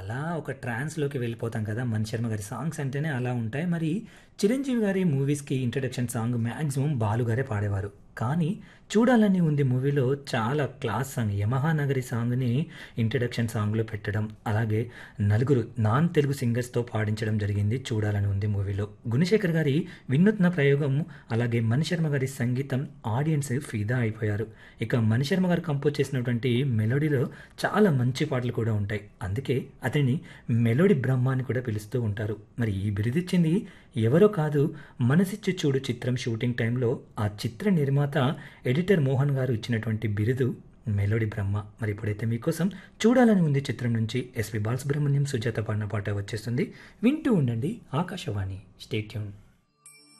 అలా ఒక ట్రాన్స్‌లోకి వెళ్ళిపోతాం కదా! మణి శర్మ గారి సాంగ్స్ అంటేనే అలా ఉంటాయి. మరి చిరంజీవి గారి మూవీస్‌కి ఇంట్రడక్షన్ సాంగ్ మాక్సిమం బాలు గారే పాడేవారు. కానీ 'చూడాలని ఉంది' మూవీలో చాలా క్లాస్ సాంగ్ 'యమహా నగరి' సాంగ్‌ని ఇంట్రడక్షన్ సాంగ్‌లో పెట్టడం, అలాగే నలుగురు నాన్ తెలుగు సింగర్స్‌తో పాడించడం జరిగింది 'చూడాలని ఉంది' మూవీలో. గుణశేఖర్ గారి వినూత్న ప్రయోగం, అలాగే మణిశర్మ గారి సంగీతం ఆడియన్స్ ఫిదా అయిపోయారు. ఇక మణిశర్మ గారు కంపోజ్ చేసినటువంటి మెలోడీలో చాలా మంచి పాటలు కూడా ఉంటాయి. అందుకే అతన్ని మెలోడీ బ్రహ్మ అని కూడా పిలుస్తూ ఉంటారు. మరి ఈ బిరుదిచ్చింది ఎవరో కాదు 'మనసిచ్చి చూడు' చిత్రం షూటింగ్ టైంలో ఆ చిత్ర నిర్మాత, ఎడిటర్ మోహన్ గారు ఇచ్చినటువంటి బిరుదు మెలోడీ బ్రహ్మ. మరి ఇప్పుడైతే మీకోసం 'చూడాలని ఉంది' చిత్రం నుంచి ఎస్‌పి బాలసుబ్రహ్మణ్యం, సుజాత పాడిన పాట వచ్చేస్తుంది. వింటూ ఉండండి ఆకాశవాణి. Stay tune.